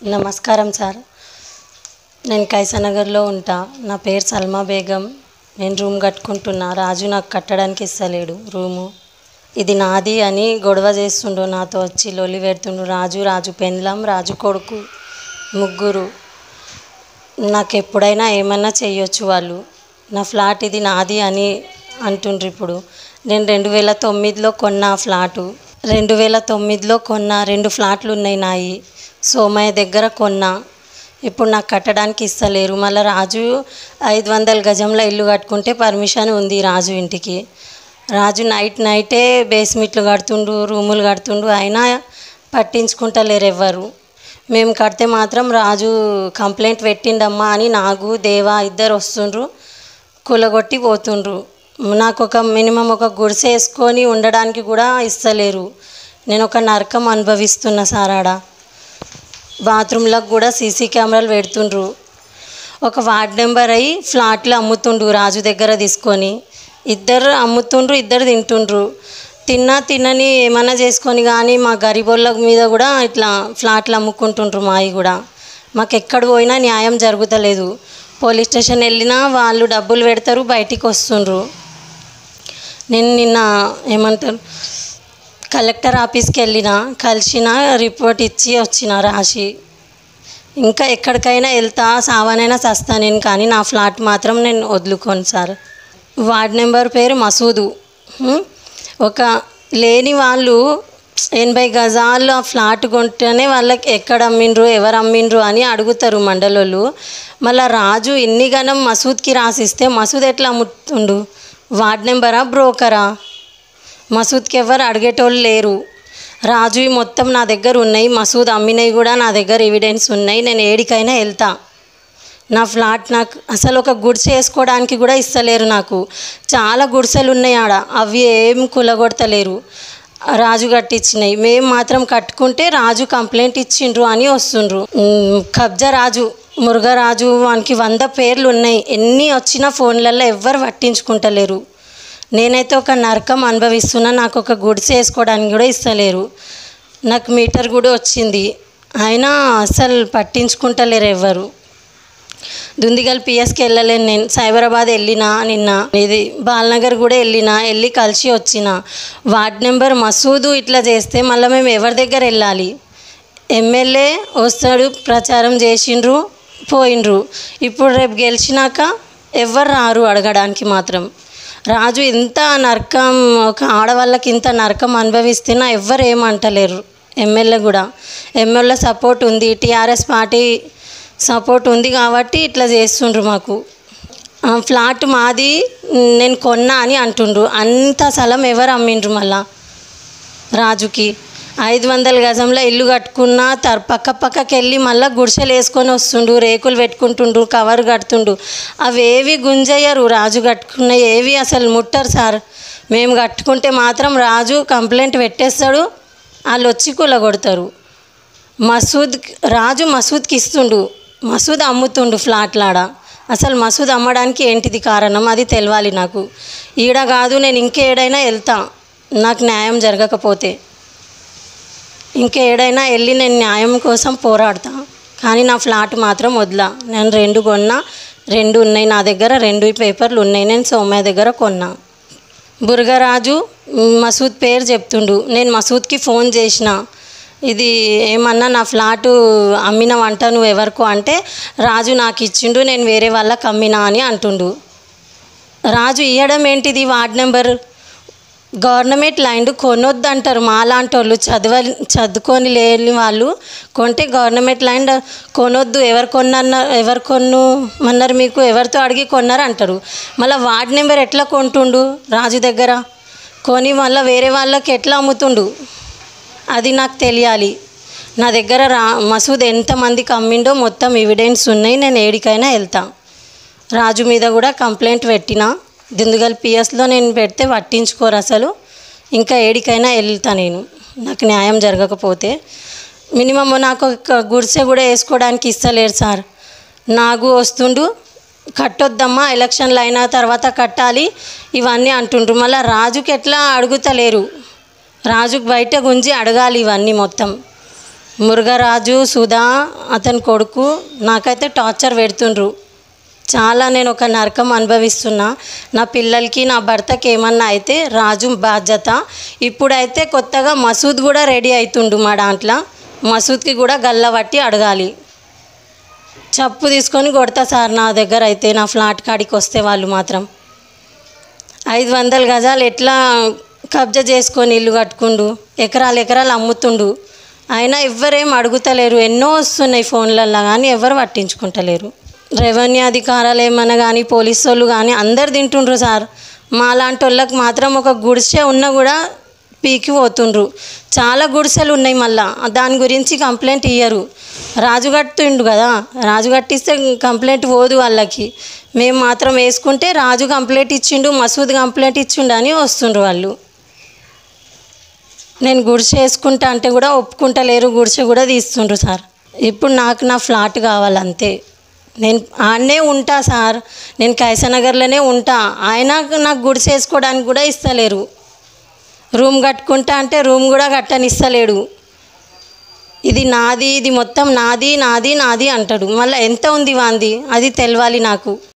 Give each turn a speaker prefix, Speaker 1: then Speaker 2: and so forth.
Speaker 1: నమస్కారం సార్ నేను కైసనగర్లో ఉంటా నా పేరు సల్మా బేగం నేను రూమ్ కట్టుకుంటున్నా రాజు నాకు కట్టడానికి ఇస్తలేడు రూము ఇది నాది అని గొడవ చేస్తుండు నాతో వచ్చి లొల్లి పెడుతుండు రాజు రాజు పెండ్లం రాజు కొడుకు ముగ్గురు నాకు ఎప్పుడైనా ఏమన్నా చేయొచ్చు వాళ్ళు నా ఫ్లాట్ ఇది నాది అని అంటుండ్రు ఇప్పుడు నేను రెండు వేల తొమ్మిదిలో కొన్న ఆ ఫ్లాటు రెండు వేల తొమ్మిదిలో కొన్న రెండు ఫ్లాట్లు ఉన్నాయి నాయి సోమయ్య దగ్గర కొన్నా ఇప్పుడు నాకు కట్టడానికి ఇస్తలేరు మళ్ళీ రాజు ఐదు వందల గజంలో ఇల్లు కట్టుకుంటే పర్మిషన్ ఉంది రాజు ఇంటికి రాజు నైట్ నైటే బేస్మెంట్లు కడుతుండు రూములు కడుతుండు అయినా పట్టించుకుంటలేరు ఎవ్వరు మేము కడితే మాత్రం రాజు కంప్లైంట్ పెట్టిండమ్మా అని నాగు దేవా ఇద్దరు వస్తుండ్రు కూలగొట్టి పోతుండ్రు నాకు ఒక మినిమం ఒక గుడిసె వేసుకొని ఉండడానికి కూడా ఇస్తలేరు నేను ఒక నరకం అనుభవిస్తున్నా సార్ ఆడ బాత్రూంలకు కూడా సీసీ కెమెరాలు పెడుతుండ్రు ఒక వార్డ్ నెంబర్ అయ్యి ఫ్లాట్లు అమ్ముతుండ్రు రాజు దగ్గర తీసుకొని ఇద్దరు అమ్ముతుండ్రు ఇద్దరు తింటుండ్రు తిన్నా తినని ఏమన్నా చేసుకొని కానీ మా గరీబోళ్ళ మీద కూడా ఇట్లా ఫ్లాట్లు అమ్ముకుంటుండ్రు మావి కూడా మాకు ఎక్కడ పోయినా న్యాయం జరుగుతలేదు పోలీస్ స్టేషన్ వెళ్ళినా వాళ్ళు డబ్బులు పెడతారు బయటికి వస్తుండ్రు నేను నిన్న ఏమంటారు కలెక్టర్ ఆఫీస్కి వెళ్ళిన కలిసిన రిపోర్ట్ ఇచ్చి వచ్చిన రాసి ఇంకా ఎక్కడికైనా వెళ్తా సావనైనా చస్తా నేను కానీ నా ఫ్లాట్ మాత్రం నేను వదులుకోను సార్ వార్డ్ నెంబర్ పేరు మసూదు హ్మ్? ఒక లేని వాళ్ళు ఎనభై గజాలు ఆ ఫ్లాట్ కొంటేనే వాళ్ళకి ఎక్కడ అమ్మిండ్రు ఎవరు అమ్మిండ్రు అని అడుగుతారు మండలోళ్ళు మళ్ళీ రాజు ఎన్ని గనం మసూద్కి రాసిస్తే మసూద్ ఎట్లా అమ్ముతుండు వార్డ్ నెంబరా బ్రోకరా మసూద్కి ఎవరు అడిగేటోళ్ళు లేరు రాజువి మొత్తం నా దగ్గర ఉన్నాయి మసూద్ అమ్మినవి కూడా నా దగ్గర ఎవిడెన్స్ ఉన్నాయి నేను ఏడికైనా వెళ్తా నా ఫ్లాట్ నాకు అసలు ఒక గుడిసె వేసుకోవడానికి కూడా ఇస్తలేరు నాకు చాలా గుడిసెలు ఉన్నాయి ఆడ అవి ఏం కులగొడతలేరు రాజు కట్టించినాయి మేము మాత్రం కట్టుకుంటే రాజు కంప్లైంట్ ఇచ్చిండ్రు అని వస్తుండ్రు ఉమ్, కబ్జా రాజు మురుగరాజు వానికి వంద పేర్లు ఉన్నాయి ఎన్ని వచ్చినా ఫోన్లలో ఎవ్వరు పట్టించుకుంటలేరు నేనైతే ఒక నరకం అనుభవిస్తున్నా నాకు ఒక గుడిసె వేసుకోవడానికి కూడా ఇస్తలేరు నాకు మీటర్ కూడా వచ్చింది అయినా అసలు పట్టించుకుంటలేరు ఎవ్వరు దుందిగల్ పిఎస్కి వెళ్ళలేను నేను సైబరాబాద్ వెళ్ళిన నిన్న ఇది బాలనగర్ కూడా వెళ్ళిన వెళ్ళి కలిసి వచ్చిన వార్డ్ నెంబర్ మసూదు ఇట్లా చేస్తే మళ్ళీ మేము ఎవరి దగ్గర వెళ్ళాలి ఎమ్మెల్యే వస్తాడు ప్రచారం చేసిండ్రు పోయిండ్రు ఇప్పుడు రేపు గెలిచినాక ఎవ్వరు రారు అడగడానికి మాత్రం రాజు ఇంత నరకం ఒక ఆడవాళ్ళకి ఇంత నరకం అనుభవిస్తున్నా ఎవ్వరు ఏమంటలేరు ఎమ్మెల్యే కూడా ఎమ్మెల్యే సపోర్ట్ ఉంది టీఆర్ఎస్ పార్టీ సపోర్ట్ ఉంది కాబట్టి ఇట్లా చేస్తుండ్రు మాకు ఆ, ఫ్లాట్ మాది నేను కొన్నా అని అంటుండ్రు అంత స్థలం ఎవరు అమ్మిండ్రు మళ్ళా రాజుకి ఐదు వందల గజంలో ఇల్లు కట్టుకున్న తర్ పక్క పక్కకి వెళ్ళి మళ్ళీ గుడిసెలు వేసుకొని వస్తుండు రేకులు పెట్టుకుంటుండు కవర్ కడుతుండు అవేవి గుంజయ్యరు రాజు కట్టుకున్న ఏవి అసలు ముట్టరు సార్ మేము కట్టుకుంటే మాత్రం రాజు కంప్లైంట్ పెట్టేస్తాడు వాళ్ళు వచ్చి కూలగొడతారు మసూద్ రాజు మసూద్కి ఇస్తుండు మసూద్ అమ్ముతుండు ఫ్లాట్లాడ అసలు మసూద్ అమ్మడానికి ఏంటిది కారణం అది తెలవాలి నాకు ఈడ కాదు నేను ఇంకేడైనా వెళ్తా నాకు న్యాయం జరగకపోతే ఇంకేడైనా వెళ్ళి నేను న్యాయం కోసం పోరాడతా కానీ నా ఫ్లాట్ మాత్రం వదిలా నేను రెండు కొన్నా రెండు ఉన్నాయి నా దగ్గర రెండు పేపర్లు ఉన్నాయి నేను సోమయ్య దగ్గర కొన్నా బుర్గరాజు మ్, మసూద్ పేరు చెప్తుండు నేను మసూద్కి ఫోన్ చేసిన ఇది ఏమన్నా నా ఫ్లాటు అమ్మిన వంట నువ్వు ఎవరికో అంటే రాజు నాకు ఇచ్చిండు నేను వేరే వాళ్ళకి అమ్మినా అని అంటుండు రాజు ఇవ్వడం ఏంటిది వార్డ్ నెంబర్ గవర్నమెంట్ ల్యాండ్ కొనొద్దు అంటారు మాలాంటి వాళ్ళు చదవ చదువుకొని లేని వాళ్ళు కొంటే గవర్నమెంట్ ల్యాండ్ కొనొద్దు ఎవరు కొన్న ఎవరు కొన్ను మన్నారు మీకు ఎవరితో అడిగి కొన్నారు అంటారు మళ్ళీ వార్డ్ నెంబర్ ఎట్లా కొంటుండు రాజు దగ్గర కొని మళ్ళీ వేరే వాళ్ళకి ఎట్లా అమ్ముతుండు అది నాకు తెలియాలి నా దగ్గర రా మసూద్ ఎంతమందికి అమ్మిండో మొత్తం ఎవిడెన్స్ ఉన్నాయి నేను ఏడికైనా వెళ్తా రాజు మీద కూడా కంప్లైంట్ పెట్టిన దిందుగల్ పిఎస్లో నేను పెడితే పట్టించుకోరు అసలు ఇంకా ఏడికైనా వెళ్తా నేను నాకు న్యాయం జరగకపోతే మినిమం నాకు ఒక గుడిసె కూడా వేసుకోవడానికి ఇస్తలేరు సార్ నాగు వస్తుండు కట్టొద్దమ్మా ఎలక్షన్లు అయిన తర్వాత కట్టాలి ఇవన్నీ అంటుండ్రు మళ్ళీ రాజుకి ఎట్లా అడుగుతలేరు రాజుకు బయట గుంజి అడగాలి ఇవన్నీ మొత్తం మురుగరాజు సుధా అతని కొడుకు నాకైతే టార్చర్ పెడుతుండ్రు చాలా నేను ఒక నరకం అనుభవిస్తున్నా నా పిల్లలకి నా భర్తకి ఏమన్నా అయితే రాజు బాధ్యత ఇప్పుడైతే కొత్తగా మసూద్ కూడా రెడీ అవుతుండు మా దాంట్లో మసూద్కి కూడా గల్ల పట్టి అడగాలి చప్పు తీసుకొని కొడతా సార్ నా దగ్గర అయితే నా ఫ్లాట్ కాడికి వస్తే వాళ్ళు మాత్రం ఐదు వందల గజాలు ఎట్లా కబ్జా చేసుకొని ఇల్లు కట్టుకుండు ఎకరాలు ఎకరాలు అమ్ముతుండు అయినా ఎవ్వరేం అడుగుతలేరు ఎన్నో వస్తున్నాయి ఫోన్లల్లో కానీ ఎవరు పట్టించుకుంటలేరు రెవెన్యూ అధికారులు ఏమన్నా కానీ పోలీసు వాళ్ళు కానీ అందరు తింటుండ్రు సార్ మా లాంటి వాళ్ళకి మాత్రం ఒక గుడిసె ఉన్నా కూడా పీకి పోతుండ్రు చాలా గుడిసెలు ఉన్నాయి మళ్ళా దాని గురించి కంప్లైంట్ ఇయ్యరు రాజు కట్టిండు కదా రాజు కట్టిస్తే కంప్లైంట్ పోదు వాళ్ళకి మేము మాత్రం వేసుకుంటే రాజు కంప్లైంట్ ఇచ్చిండు మసూద్ కంప్లైంట్ ఇచ్చిండు అని వస్తుండ్రు వాళ్ళు నేను గుడిసె వేసుకుంటా అంటే కూడా ఒప్పుకుంటలేరు గుడిసె కూడా తీస్తుండ్రు సార్ ఇప్పుడు నాకు నా ఫ్లాట్ కావాలంతే నేను ఆడనే ఉంటా సార్ నేను కైసనగర్లోనే ఉంటా ఆయన నాకు గుడిసె వేసుకోవడానికి కూడా ఇస్తలేరు రూమ్ కట్టుకుంటా అంటే రూమ్ కూడా కట్టనిస్తలేడు ఇది నాది ఇది మొత్తం నాది నాది నాది అంటాడు మళ్ళీ ఎంత ఉంది వాంది అది తెలవాలి నాకు